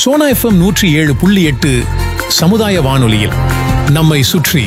Sona FM நூற்றி ஏழு புள்ளி எட்டு சமுதாய வானொலியில் நம்மை சுற்றி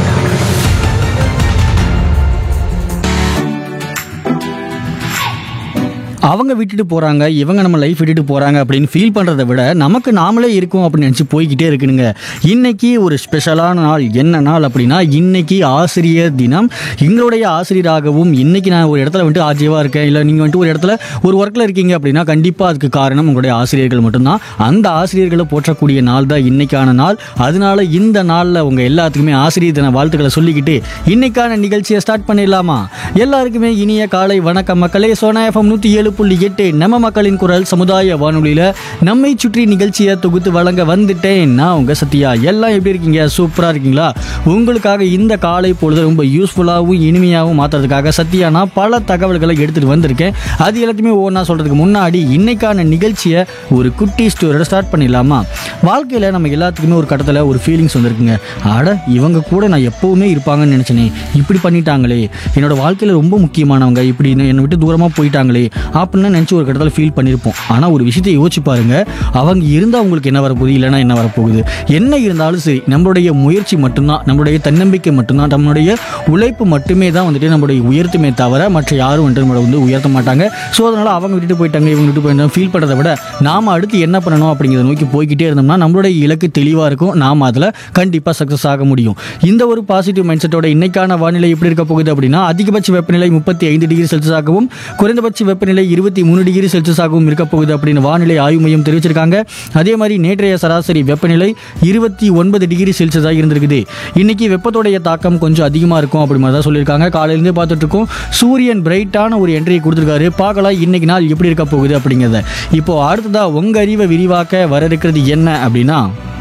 அவங்க விட்டுட்டு போறாங்க இவங்க நம்ம லைஃப் விட்டுட்டு போறாங்க அப்படின்னு ஃபீல் பண்றதை விட நமக்கு நாமளே இருக்கோம் அப்படின்னு நினச்சி போய்கிட்டே இருக்குனுங்க இன்னைக்கு ஒரு ஸ்பெஷலான நாள் என்ன நாள் அப்படின்னா இன்னைக்கு ஆசிரியர் தினம் எங்களுடைய ஆசிரியராகவும் இன்னைக்கு நான் ஒரு இடத்துல வந்துட்டு ஆஜீவா இருக்கேன் இல்லை நீங்கள் வந்துட்டு ஒரு இடத்துல ஒரு ஒர்க்கில் இருக்கீங்க அப்படின்னா கண்டிப்பாக அதுக்கு காரணம் உங்களுடைய ஆசிரியர்கள் மட்டும்தான் அந்த ஆசிரியர்களை போற்றக்கூடிய நாள் தான் இன்னைக்கான நாள் அதனால இந்த நாளில் உங்கள் எல்லாத்துக்குமே ஆசிரியர் தின வாழ்த்துக்களை சொல்லிக்கிட்டு இன்னைக்கான நிகழ்ச்சியை ஸ்டார்ட் பண்ணிடலாமா எல்லாருக்குமே இனிய காலை வணக்கம் மக்களே சோனா எஃப்எம் நூற்றி ஏழு புள்ளி எட்டு நம்ம மக்களின் குரல் சமுதாய வானொலியில் நம்மை சுற்றி நிகழ்ச்சியை தொகுத்து வழங்க வந்துட்டேன் நான் உங்கள் சத்யா எல்லாம் எப்படி இருக்கீங்க சூப்பராக இருக்கீங்களா உங்களுக்காக இந்த காலை பொழுது ரொம்ப யூஸ்ஃபுல்லாகவும் இனிமையாகவும் மாற்றுறதுக்காக சத்யா நான் பல தகவல்களை எடுத்துகிட்டு வந்திருக்கேன் அது எல்லாத்தையுமே ஒவ்வொன்றா சொல்கிறதுக்கு முன்னாடி இன்னைக்கான நிகழ்ச்சியை ஒரு குட்டி ஸ்டோரியோட ஸ்டார்ட் பண்ணிடலாமா வாழ்க்கையில் நம்ம எல்லாத்துக்குமே ஒரு கட்டத்தில் ஒரு ஃபீலிங்ஸ் வந்திருக்குங்க அட இவங்க கூட நான் எப்போவுமே இருப்பாங்கன்னு நினச்சினே இப்படி பண்ணிட்டாங்களே என்னோட வாழ்க்கையில் ரொம்ப முக்கியமானவங்க இப்படி என்னை விட்டு தூரமாக போயிட்டாங்களே அப்படின்னு நினச்சி ஒரு கட்டத்தில் ஃபீல் பண்ணியிருப்போம் ஆனால் ஒரு விஷயத்தை யோசிச்சு பாருங்க அவங்க இருந்தால் உங்களுக்கு என்ன வரப்போகுது இல்லைன்னா என்ன வரப்போகுது என்ன இருந்தாலும் சரி நம்மளுடைய முயற்சி மட்டும்தான் நம்மளுடைய தன்னம்பிக்கை மட்டும்தான் நம்மளுடைய உழைப்பு மட்டுமே தான் வந்துட்டு நம்மளுடைய உயர்த்துமே தவிர மற்ற யாரும் வந்துட்டு நம்மளை வந்து உயர்த்த மாட்டாங்க ஸோ அதனால் அவங்க விட்டுட்டு போயிட்டாங்க இவங்க விட்டு போயிட்டாங்க ஃபீல் பண்ணுறதை விட நாம் அடுத்து என்ன பண்ணணும் அப்படிங்கிறத நோக்கி போய்கிட்டே இருந்தோம்னா நம்மளுடைய இலக்கு தெளிவாக இருக்கும் நாம் அதில் கண்டிப்பாக சக்ஸஸ் ஆக முடியும் இந்த ஒரு பாசிட்டிவ் மைண்ட் செட்டோட இன்னைக்கான வானிலை எப்படி இருக்க போகுது அப்படின்னா அதிகபட்ச வெப்பநிலை முப்பத்தி ஐந்து டிகிரி செல்சியஸாகவும் குறைந்தபட்ச வெப்பநிலை இருபத்தி மூணு டிகிரி செல்சியஸாகவும் இருக்க போகுது அப்படின்னு வானிலை ஆய்வு மையம் தெரிவிச்சிருக்காங்க அதே மாதிரி நேற்றைய சராசரி வெப்பநிலை இருபத்தி ஒன்பது டிகிரி செல்சியஸாக இருந்திருக்குது இன்னைக்கு வெப்பத்தோடைய தாக்கம் கொஞ்சம் அதிகமாக இருக்கும் அப்படி மாதிரி தான் சொல்லியிருக்காங்க காலையிலேருந்து பார்த்துட்டு இருக்கோம் சூரியன் பிரைட்டான ஒரு என்ட்ரியை கொடுத்துருக்காரு பார்க்கலாம் இன்னைக்கு நாள் எப்படி இருக்க போகுது அப்படிங்கிறத இப்போ அடுத்ததா உங்க அறிவை விரிவாக்க வர இருக்கிறது என்ன அப்படின்னா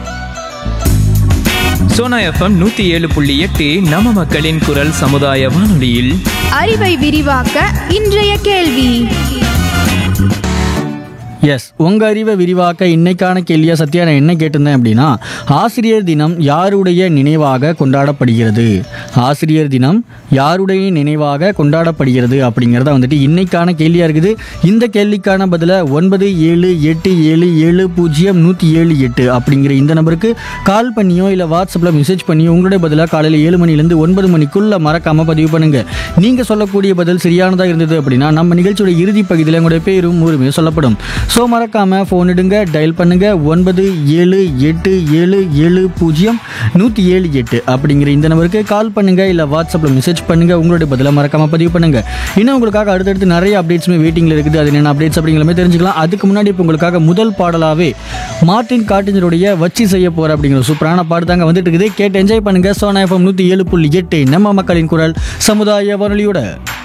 சோனா எஃப்எம் நூத்தி ஏழு புள்ளி எட்டு நம்ம மக்களின் குரல் சமுதாய வானொலியில் அறிவை விரிவாக்க இன்றைய கேள்வி எஸ் உங்க அறிவை விரிவாக்க இன்னைக்கான கேள்வியா சத்யா நான் என்ன கேட்டிருந்தேன் அப்படின்னா ஆசிரியர் தினம் யாருடைய நினைவாக கொண்டாடப்படுகிறது ஆசிரியர் தினம் யாருடைய நினைவாக கொண்டாடப்படுகிறது அப்படிங்கிறத வந்துட்டு இன்னைக்கான கேள்வியா இருக்குது இந்த கேள்விக்கான பதில ஒன்பது ஏழு எட்டு ஏழு ஏழு பூஜ்ஜியம் நூற்றி ஏழு எட்டு அப்படிங்கிற இந்த நம்பருக்கு கால் பண்ணியோ இல்லை வாட்ஸ்அப்பில் மெசேஜ் பண்ணியோ உங்களுடைய பதிலாக காலையில் ஏழு மணிலேருந்து ஒன்பது மணிக்குள்ள மறக்காம பதிவு பண்ணுங்க நீங்க சொல்லக்கூடிய பதில் சரியானதாக இருந்தது அப்படின்னா நம்ம நிகழ்ச்சியோட இறுதி பகுதியில் உங்களுடைய பேரும் ஊருமே சொல்லப்படும் ஸோ மறக்காம ஃபோன் எடுங்க டயல் பண்ணுங்க ஒன்பது ஏழு எட்டு ஏழு ஏழு பூஜ்ஜியம் நூற்றி ஏழு எட்டு அப்படிங்கிற இந்த நம்பருக்கு கால் பண்ணுங்க இல்லை வாட்ஸ்அப்பில் மெசேஜ் பண்ணுங்க உங்களுடைய பதிலை மறக்காம பதிவு பண்ணுங்க இன்னும் உங்களுக்காக அடுத்தடுத்து நிறைய அப்டேட்ஸுமே வெயிட்டிங்கில் இருக்குது அது என்னென்ன அப்டேட்ஸ் அப்படிங்கிறமே தெரிஞ்சுக்கலாம் அதுக்கு முன்னாடி இப்போ உங்களுக்காக முதல் பாடலாவே மார்டின் காட்டினருடைய வச்சு செய்ய போற அப்படிங்கிற சூப்பரான பாட்டு தாங்க வந்துட்டு இருக்குது கேட்டு என்ஜாய் பண்ணுங்க சோனா எஃப்எம் நூற்றி ஏழு புள்ளி எட்டு நம்ம மக்களின் குரல் சமுதாய வானொலியோட